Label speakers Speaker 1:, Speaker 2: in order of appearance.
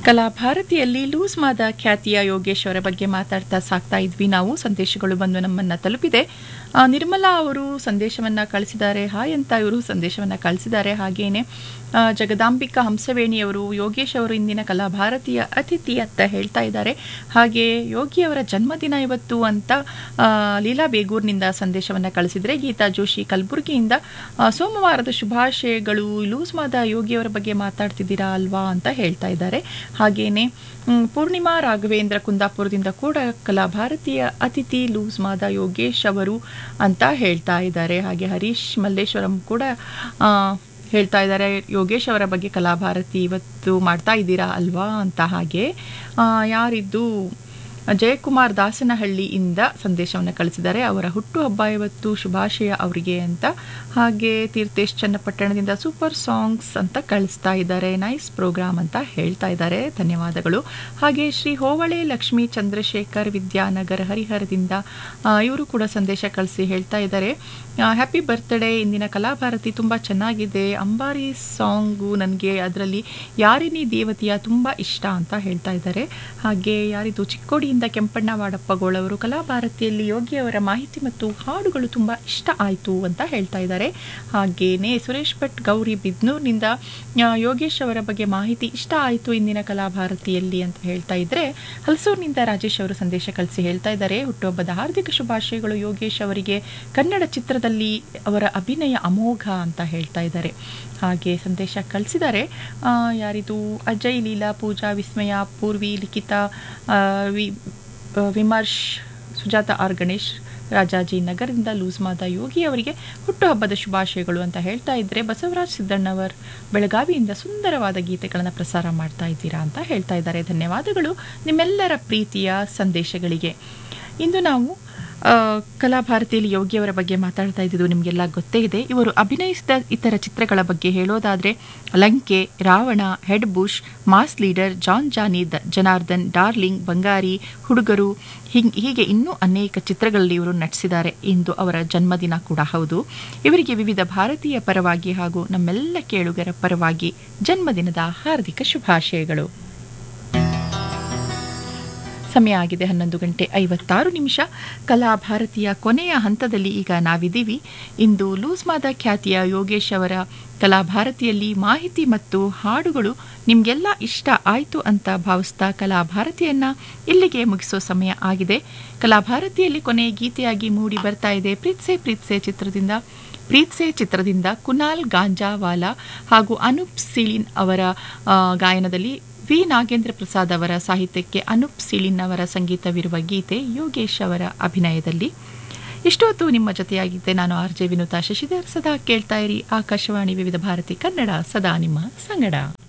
Speaker 1: ಕಲಾ ಭಾರತಿಯಲ್ಲಿ ಲೂಸ್ ಮಾದ ಖ್ಯಾತಿಯ ಯೋಗೇಶ್ ಅವರ ಬಗ್ಗೆ ಮಾತಾಡ್ತಾ ಸಾಕ್ತಾ ಇದ್ವಿ ನಾವು ಸಂದೇಶಗಳು ಬಂದು ನಮ್ಮನ್ನ ತಲುಪಿದೆ ಆ, ನಿರ್ಮಲಾ ಅವರು ಸಂದೇಶವನ್ನ ಕಳಿಸಿದ್ದಾರೆ ಹಾಯ್ ಅಂತ ಇವರು ಸಂದೇಶವನ್ನ ಕಳಿಸಿದ್ದಾರೆ ಹಾಗೇನೆ ಆ, ಜಗದಾಂಬಿಕಾ ಹಂಸವೇಣಿಯವರು ಯೋಗೇಶ್ ಅವರು ಇಂದಿನ ಕಲಾ ಭಾರತೀಯ ಅತಿಥಿ ಅಂತ ಹೇಳ್ತಾ ಇದ್ದಾರೆ ಹಾಗೆ ಯೋಗಿ ಅವರ ಜನ್ಮದಿನ ಇವತ್ತು ಅಂತ ಆ, ಲೀಲಾ ಬೇಗೂರ್ನಿಂದ ಸಂದೇಶವನ್ನ ಕಳಿಸಿದ್ರೆ ಗೀತಾ ಜೋಶಿ ಕಲಬುರಗಿಯಿಂದ ಆ, ಸೋಮವಾರದ ಶುಭಾಶಯಗಳು ಲೂಸ್ ಮಾದ ಯೋಗಿಯವರ ಬಗ್ಗೆ ಮಾತಾಡ್ತಿದ್ದೀರಾ ಅಲ್ವಾ ಅಂತ ಹೇಳ್ತಾ ಇದ್ದಾರೆ ಹಾಗೇನೆ ಮ್, ಪೂರ್ಣಿಮಾ ರಾಘವೇಂದ್ರ ಕುಂದಾಪುರದಿಂದ ಕೂಡ ಕಲಾ ಭಾರತೀಯ ಅತಿಥಿ ಲೂಸ್ ಮಾದ ಯೋಗೇಶ್ ಅವರು ಅಂತ ಹೇಳ್ತಾ ಇದ್ದಾರೆ ಹಾಗೆ ಹರೀಶ್ ಮಲ್ಲೇಶ್ವರಂ ಕೂಡ ಆ, ಹೇಳ್ತಾ ಇದ್ದಾರೆ ಯೋಗೇಶ್ ಅವರ ಬಗ್ಗೆ ಕಲಾಭಾರತಿ ಇವತ್ತು ಮಾಡ್ತಾ ಇದ್ದೀರಾ ಅಲ್ವಾ ಅಂತ ಹಾಗೆ ಆ, ಯಾರಿದ್ದು ಜಯಕುಮಾರ್ ದಾಸನಹಳ್ಳಿಯಿಂದ ಸಂದೇಶವನ್ನು ಕಳಿಸಿದ್ದಾರೆ ಅವರ ಹುಟ್ಟುಹಬ್ಬ ಇವತ್ತು ಶುಭಾಶಯ ಅವರಿಗೆ ಅಂತ ಹಾಗೆ ತೀರ್ಥೇಶ್ ಚನ್ನಪಟ್ಟಣದಿಂದ ಸೂಪರ್ ಸಾಂಗ್ಸ್ ಅಂತ ಕಳಿಸ್ತಾ ಇದ್ದಾರೆ ನೈಸ್ ಪ್ರೋಗ್ರಾಮ್ ಅಂತ ಹೇಳ್ತಾ ಇದ್ದಾರೆ ಧನ್ಯವಾದಗಳು ಹಾಗೆ ಶ್ರೀ ಹೋವಳೆ ಲಕ್ಷ್ಮೀ ಚಂದ್ರಶೇಖರ್ ವಿದ್ಯಾನಗರ್ ಹರಿಹರದಿಂದ ಆ, ಇವರು ಕೂಡ ಸಂದೇಶ ಕಳಿಸಿ ಹೇಳ್ತಾ ಇದ್ದಾರೆ ಹ್ಯಾಪಿ ಬರ್ತ್ಡೇ ಇಂದಿನ ಕಲಾಭಾರತಿ ತುಂಬ ಚೆನ್ನಾಗಿದೆ ಅಂಬಾರಿ ಸಾಂಗು ನನಗೆ ಅದರಲ್ಲಿ ಯಾರಿನಿ ದೇವತೆಯ ತುಂಬ ಇಷ್ಟ ಅಂತ ಹೇಳ್ತಾ ಇದ್ದಾರೆ ಹಾಗೆ ಯಾರಿದು ಚಿಕ್ಕೋಡಿಯಿಂದ ಕೆಂಪಣ್ಣ ವಾಡಪ್ಪಗೋಳವರು ಕಲಾಭಾರತಿಯಲ್ಲಿ ಯೋಗಿಯವರ ಮಾಹಿತಿ ಮತ್ತು ಹಾಡುಗಳು ತುಂಬ ಇಷ್ಟ ಆಯಿತು ಅಂತ ಹೇಳ್ತಾ ಇದ್ದಾರೆ ಹಾಗೇನೆ ಸುರೇಶ್ ಭಟ್ ಗೌರಿ ಬಿದ್ನೂರ್ನಿಂದ ಆ, ಯೋಗೇಶ್ ಅವರ ಬಗ್ಗೆ ಮಾಹಿತಿ ಇಷ್ಟ ಆಯಿತು ಇಂದಿನ ಕಲಾಭಾರತಿಯಲ್ಲಿ ಅಂತ ಹೇಳ್ತಾ ಇದ್ರೆ ಹಲಸೂರಿನಿಂದ ರಾಜೇಶ್ ಅವರು ಸಂದೇಶ ಕಳಿಸಿ ಹೇಳ್ತಾ ಇದ್ದಾರೆ ಹುಟ್ಟುಹಬ್ಬದ ಹಾರ್ದಿಕ ಶುಭಾಶಯಗಳು ಯೋಗೇಶ್ ಅವರಿಗೆ ಕನ್ನಡ ಚಿತ್ರದಲ್ಲಿ ಅವರ ಅಭಿನಯ ಅಮೋಘ ಅಂತ ಹೇಳ್ತಾ ಇದ್ದಾರೆ ಹಾಗೆ ಸಂದೇಶ ಕಳಿಸಿದ್ದಾರೆ ಆ, ಯಾರಿದು ಅಜಯ್ ಲೀಲಾ ಪೂಜಾ ವಿಸ್ಮಯ ಪೂರ್ವಿ ಲಿಖಿತಾ ಆ, ವಿ ಆ, ವಿಮರ್ಶ್ ಸುಜಾತ ಆರ್ ಗಣೇಶ್ ರಾಜಾಜಿ ನಗರದಿಂದ ಲೂಸ್ ಮಾದ ಯೋಗಿ ಅವರಿಗೆ ಹುಟ್ಟುಹಬ್ಬದ ಶುಭಾಶಯಗಳು ಅಂತ ಹೇಳ್ತಾ ಇದ್ರೆ ಬಸವರಾಜ್ ಸಿದ್ದಣ್ಣವರ್ ಬೆಳಗಾವಿಯಿಂದ ಸುಂದರವಾದ ಗೀತೆಗಳನ್ನು ಪ್ರಸಾರ ಮಾಡ್ತಾ ಇದ್ದೀರಾ ಅಂತ ಹೇಳ್ತಾ ಇದ್ದಾರೆ ಧನ್ಯವಾದಗಳು ನಿಮ್ಮೆಲ್ಲರ ಪ್ರೀತಿಯ ಸಂದೇಶಗಳಿಗೆ ಇಂದು ನಾವು ಆ, ಕಲಾಭಾರತಿಯಲ್ಲಿ ಯೋಗಿಯವರ ಬಗ್ಗೆ ಮಾತಾಡ್ತಾ ಇದ್ದಿದ್ದು ನಿಮಗೆಲ್ಲ ಗೊತ್ತೇ ಇದೆ ಇವರು ಅಭಿನಯಿಸಿದ ಇತರ ಚಿತ್ರಗಳ ಬಗ್ಗೆ ಹೇಳೋದಾದರೆ Lanke Ravana Head Bush Mass Leader John Jani ದ ಜನಾರ್ದನ್ ಡಾರ್ಲಿಂಗ್ ಬಂಗಾರಿ ಹುಡುಗರು ಹಿಂಗ್ ಹೀಗೆ ಇನ್ನೂ ಅನೇಕ ಚಿತ್ರಗಳಲ್ಲಿ ಇವರು ನಟಿಸಿದ್ದಾರೆ ಇಂದು ಅವರ ಜನ್ಮದಿನ ಕೂಡ ಹೌದು ಇವರಿಗೆ ವಿವಿಧ ಭಾರತೀಯ ಪರವಾಗಿ ಹಾಗೂ ನಮ್ಮೆಲ್ಲ ಕೇಳುಗರ ಪರವಾಗಿ ಜನ್ಮದಿನದ ಹಾರ್ದಿಕ ಶುಭಾಶಯಗಳು ಸಮಯ ಆಗಿದೆ ಹನ್ನೊಂದು ಗಂಟೆ ಐವತ್ತಾರು ನಿಮಿಷ ಕಲಾ ಭಾರತೀಯ ಕೊನೆಯ ಹಂತದಲ್ಲಿ ಈಗ ನಾವಿದ್ದೀವಿ ಇಂದು ಲೂಸ್ಮಾದ ಖ್ಯಾತಿಯ ಯೋಗೇಶ್ ಅವರ ಕಲಾ ಭಾರತಿಯಲ್ಲಿ ಮಾಹಿತಿ ಮತ್ತು ಹಾಡುಗಳು ನಿಮಗೆಲ್ಲ ಇಷ್ಟ ಆಯಿತು ಅಂತ ಭಾವಿಸ್ತಾ ಕಲಾ ಭಾರತಿಯನ್ನ ಇಲ್ಲಿಗೆ ಮುಗಿಸೋ ಸಮಯ ಆಗಿದೆ ಕಲಾ ಭಾರತಿಯಲ್ಲಿ ಕೊನೆಯ ಗೀತೆಯಾಗಿ ಮೂಡಿ ಬರ್ತಾ ಇದೆ ಪ್ರೀತ್ಸೆ ಪ್ರೀತ್ಸೆ ಚಿತ್ರದಿಂದ ಪ್ರೀತ್ಸೆ ಚಿತ್ರದಿಂದ ಕುನಾಲ್ ಗಾಂಜಾವಾಲಾ ಹಾಗೂ ಅನೂಪ್ ಸಿಳಿನ್ ಅವರ ಆ, ಗಾಯನದಲ್ಲಿ ವಿ ನಾಗೇಂದ್ರ ಪ್ರಸಾದ್ ಅವರ ಸಾಹಿತ್ಯಕ್ಕೆ ಅನೂಪ್ ಸಿಳಿನ್ ಅವರ ಸಂಗೀತವಿರುವ ಗೀತೆ ಯೋಗೇಶ್ ಅವರ ಅಭಿನಯದಲ್ಲಿ ಇಷ್ಟೊತ್ತು ನಿಮ್ಮ ಜೊತೆಯಾಗಿದ್ದೆ ನಾನು ಆರ್ ಜೆ ವಿನುತಾ ಶಶಿಧರ್ ಸದಾ ಕೇಳ್ತಾ ಇರಿ ಆಕಾಶವಾಣಿ ವಿವಿಧ ಭಾರತಿ ಕನ್ನಡ ಸದಾ ನಿಮ್ಮ ಸಂಗಡ